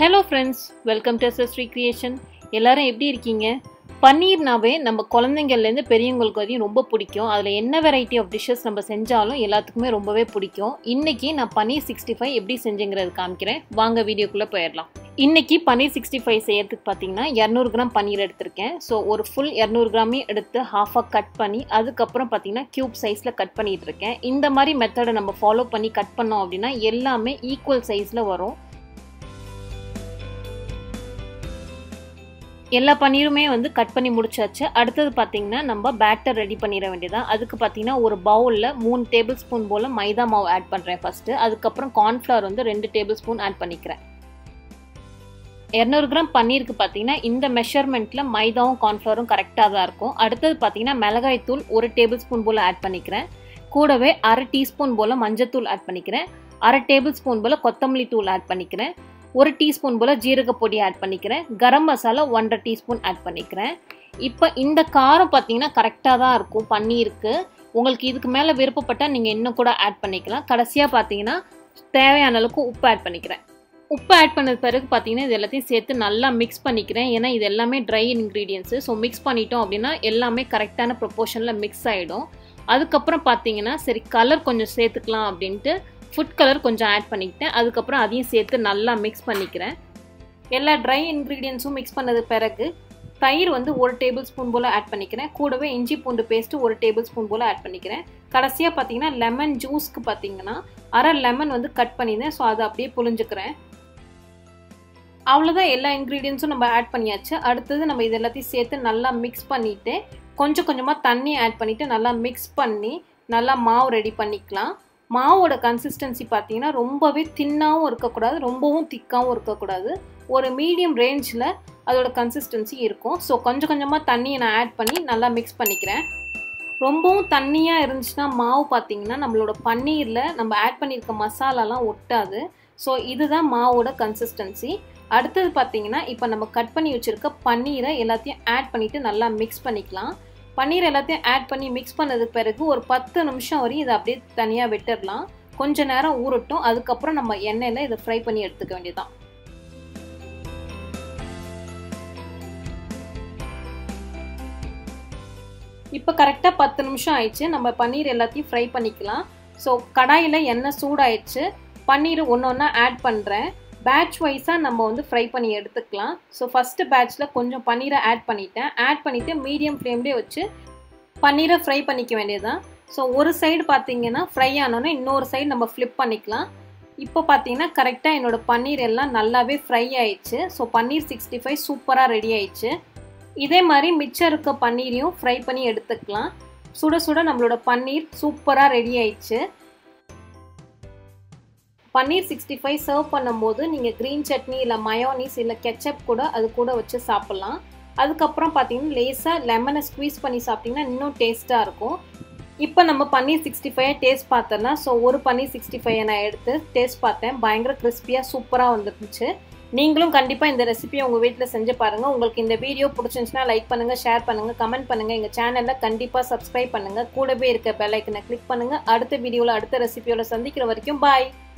hello friends welcome to Sri creation எல்லாரும் எப்படி இருக்கீங்க பன்னீர்னாவே நம்ம குழந்தைங்கள்லேருந்து பெரியவங்களுக்கு வரையும் ரொம்ப பிடிக்கும் அதில் என்ன வெரைட்டி ஆஃப் டிஷ்ஷஸ் நம்ம செஞ்சாலும் எல்லாத்துக்குமே ரொம்பவே பிடிக்கும் இன்றைக்கி நான் பன்னீர் சிக்ஸ்டி ஃபைவ் எப்படி செஞ்சுங்கிறது காமிக்கிறேன் வாங்க வீடியோக்குள்ளே போயிடலாம் இன்றைக்கி பன்னீர் சிக்ஸ்டி ஃபைவ் செய்யறதுக்கு பார்த்தீங்கன்னா இரநூறு கிராம் பன்னீர் எடுத்திருக்கேன் ஸோ ஒரு ஃபுல் இரநூறு கிராமையும் எடுத்து ஹாஃபாக கட் பண்ணி அதுக்கப்புறம் பார்த்தீங்கன்னா க்யூப் சைஸில் கட் பண்ணிகிட்டு இருக்கேன் இந்த மாதிரி மெத்தடை நம்ம ஃபாலோ பண்ணி கட் பண்ணோம் அப்படின்னா எல்லாமே ஈக்குவல் சைஸில் வரும் எல்லா பன்னீருமே வந்து கட் பண்ணி முடிச்சாச்சு அடுத்தது பார்த்தீங்கன்னா நம்ம பேட்டர் ரெடி பண்ணிட வேண்டியதான் அதுக்கு பார்த்தீங்கன்னா ஒரு பவுலில் மூணு டேபிள் ஸ்பூன் போல் மைதா மாவு ஆட் பண்ணுறேன் ஃபஸ்ட்டு அதுக்கப்புறம் கார்ன்ஃப்ளவர் வந்து ரெண்டு டேபிள் ஸ்பூன் ஆட் பண்ணிக்கிறேன் இரநூறு கிராம் பன்னீருக்கு பார்த்தீங்கன்னா இந்த மெஷர்மெண்ட்டில் மைதாவும் கார்ன்ஃப்ளவரும் கரெக்டாக தான் இருக்கும் அடுத்தது பார்த்தீங்கன்னா மிளகாய் தூள் ஒரு டேபிள் ஸ்பூன் போல் ஆட் பண்ணிக்கிறேன் கூடவே அரை டீஸ்பூன் போல் மஞ்சத்தூள் ஆட் பண்ணிக்கிறேன் அரை டேபிள் ஸ்பூன் போல் கொத்தமல்லி தூள் ஆட் பண்ணிக்கிறேன் ஒரு டீஸ்பூன் போல் ஜீரக பொடி ஆட் பண்ணிக்கிறேன் கரம் மசாலா ஒன்றரை டீஸ்பூன் ஆட் பண்ணிக்கிறேன் இப்போ இந்த காரம் பார்த்தீங்கன்னா கரெக்டாக தான் இருக்கும் பன்னீருக்கு உங்களுக்கு இதுக்கு மேலே விருப்பப்பட்டால் நீங்கள் இன்னும் கூட ஆட் பண்ணிக்கலாம் கடைசியாக பார்த்தீங்கன்னா தேவையான அளவுக்கு உப்பு ஆட் பண்ணிக்கிறேன் உப்பு ஆட் பண்ணது பிறகு பார்த்தீங்கன்னா இது எல்லாத்தையும் சேர்த்து நல்லா மிக்ஸ் பண்ணிக்கிறேன் ஏன்னா இது எல்லாமே ட்ரை இன்க்ரீடியன்ஸு ஸோ மிக்ஸ் பண்ணிட்டோம் அப்படின்னா எல்லாமே கரெக்டான ப்ரொப்போர்ஷனில் மிக்ஸ் ஆகிடும் அதுக்கப்புறம் பார்த்தீங்கன்னா சரி கலர் கொஞ்சம் சேர்த்துக்கலாம் அப்படின்ட்டு ஃபுட் கலர் கொஞ்சம் ஆட் பண்ணிக்கிட்டேன் அதுக்கப்புறம் அதையும் சேர்த்து நல்லா மிக்ஸ் பண்ணிக்கிறேன் எல்லா ட்ரை இன்க்ரீடியன்ஸும் மிக்ஸ் பண்ணது பிறகு தயிர் வந்து ஒரு டேபிள் ஸ்பூன் போல் ஆட் பண்ணிக்கிறேன் கூடவே இஞ்சி பூண்டு பேஸ்ட்டு ஒரு டேபிள் ஸ்பூன் போல் ஆட் பண்ணிக்கிறேன் கடைசியாக பார்த்தீங்கன்னா லெமன் ஜூஸ்க்கு பார்த்தீங்கன்னா அரை லெமன் வந்து கட் பண்ணியிருந்தேன் ஸோ அதை அப்படியே புழிஞ்சுக்கிறேன் அவ்வளோதான் எல்லா இன்க்ரீடியன்ஸும் நம்ம ஆட் பண்ணியாச்சு அடுத்தது நம்ம இது எல்லாத்தையும் சேர்த்து நல்லா மிக்ஸ் பண்ணிவிட்டு கொஞ்சம் கொஞ்சமாக தண்ணி ஆட் பண்ணிவிட்டு நல்லா மிக்ஸ் பண்ணி நல்லா மாவு ரெடி பண்ணிக்கலாம் மாவோட கன்சிஸ்டன்சி பார்த்தீங்கன்னா ரொம்பவே தின்னாகவும் இருக்கக்கூடாது ரொம்பவும் திக்காகவும் இருக்கக்கூடாது ஒரு மீடியம் ரேஞ்சில் அதோட கன்சிஸ்டன்சி இருக்கும் ஸோ கொஞ்சம் கொஞ்சமாக தண்ணியை நான் ஆட் பண்ணி நல்லா மிக்ஸ் பண்ணிக்கிறேன் ரொம்பவும் தண்ணியாக இருந்துச்சுன்னா மாவு பார்த்தீங்கன்னா நம்மளோட பன்னீரில் நம்ம ஆட் பண்ணியிருக்க மசாலாலாம் ஒட்டாது ஸோ இதுதான் மாவோட கன்சிஸ்டன்சி அடுத்தது பார்த்தீங்கன்னா இப்போ நம்ம கட் பண்ணி வச்சுருக்க பன்னீரை எல்லாத்தையும் ஆட் பண்ணிவிட்டு நல்லா மிக்ஸ் பண்ணிக்கலாம் பன்னீர் எல்லாத்தையும் ஆட் பண்ணி மிக்ஸ் பண்ணதுக்கு பிறகு ஒரு பத்து நிமிஷம் வரையும் இதை அப்படியே தனியாக விட்டுடலாம் கொஞ்ச நேரம் ஊறட்டும் அதுக்கப்புறம் நம்ம எண்ணெயில் இதை ஃப்ரை பண்ணி எடுத்துக்க வேண்டியதான் இப்போ கரெக்டாக பத்து நிமிஷம் ஆயிடுச்சு நம்ம பன்னீர் எல்லாத்தையும் ஃப்ரை பண்ணிக்கலாம் ஸோ கடாயில் எண்ணெய் சூடாயிடுச்சு பன்னீர் ஒன்று ஒன்றா ஆட் பண்ணுறேன் பேட்ச் வைஸாக நம்ம வந்து ஃப்ரை பண்ணி எடுத்துக்கலாம் ஸோ ஃபஸ்ட்டு பேட்ச்சில் கொஞ்சம் பன்னீரை ஆட் பண்ணிட்டேன் ஆட் பண்ணிவிட்டு மீடியம் ஃப்ளேம்லேயே வச்சு பன்னீரை ஃப்ரை பண்ணிக்க வேண்டியதுதான் ஸோ ஒரு சைடு பார்த்தீங்கன்னா ஃப்ரை ஆனோன்னே இன்னொரு சைடு நம்ம ஃப்ளிப் பண்ணிக்கலாம் இப்போ பார்த்தீங்கன்னா கரெக்டாக என்னோடய பன்னீர் எல்லாம் நல்லாவே ஃப்ரை ஆயிடுச்சு ஸோ பன்னீர் சிக்ஸ்டி ஃபைவ் சூப்பராக ரெடி ஆயிடுச்சு இதே மாதிரி மிச்சம் இருக்க பன்னீரையும் ஃப்ரை பண்ணி எடுத்துக்கலாம் சுட சுட நம்மளோட பன்னீர் சூப்பராக ரெடி ஆயிடுச்சு பன்னீர் சிக்ஸ்டி ஃபைவ் சர்வ் பண்ணும்போது நீங்கள் க்ரீன் சட்னி இல்லை மயோனிஸ் இல்லை கெச்சப் கூட அது கூட வச்சு சாப்பிட்லாம் அதுக்கப்புறம் பார்த்தீங்கன்னா லேஸாக லெமனை ஸ்க்வீஸ் பண்ணி சாப்பிட்டிங்கன்னா இன்னும் டேஸ்ட்டாக இருக்கும் இப்போ நம்ம பன்னீர் சிக்ஸ்டி ஃபைவ் டேஸ்ட் பார்த்தோன்னா ஸோ ஒரு பன்னீர் சிக்ஸ்டி ஃபைவ் நான் எடுத்து டேஸ்ட் பார்த்தேன் பயங்கர கிறிஸ்பியாக சூப்பராக வந்துருந்துச்சு நீங்களும் கண்டிப்பாக இந்த ரெசிபியை உங்கள் வீட்டில் செஞ்சு பாருங்கள் உங்களுக்கு இந்த வீடியோ பிடிச்சிருந்துச்சுன்னா லைக் பண்ணுங்கள் ஷேர் பண்ணுங்கள் கமெண்ட் பண்ணுங்கள் எங்கள் சேனலில் கண்டிப்பாக சப்ஸ்கிரைப் பண்ணுங்கள் கூடவே இருக்க பெல் ஐக்கனை கிளிக் பண்ணுங்கள் அடுத்த வீடியோவில் அடுத்த ரெசிபியோட சந்திக்கிற வரைக்கும் பாய்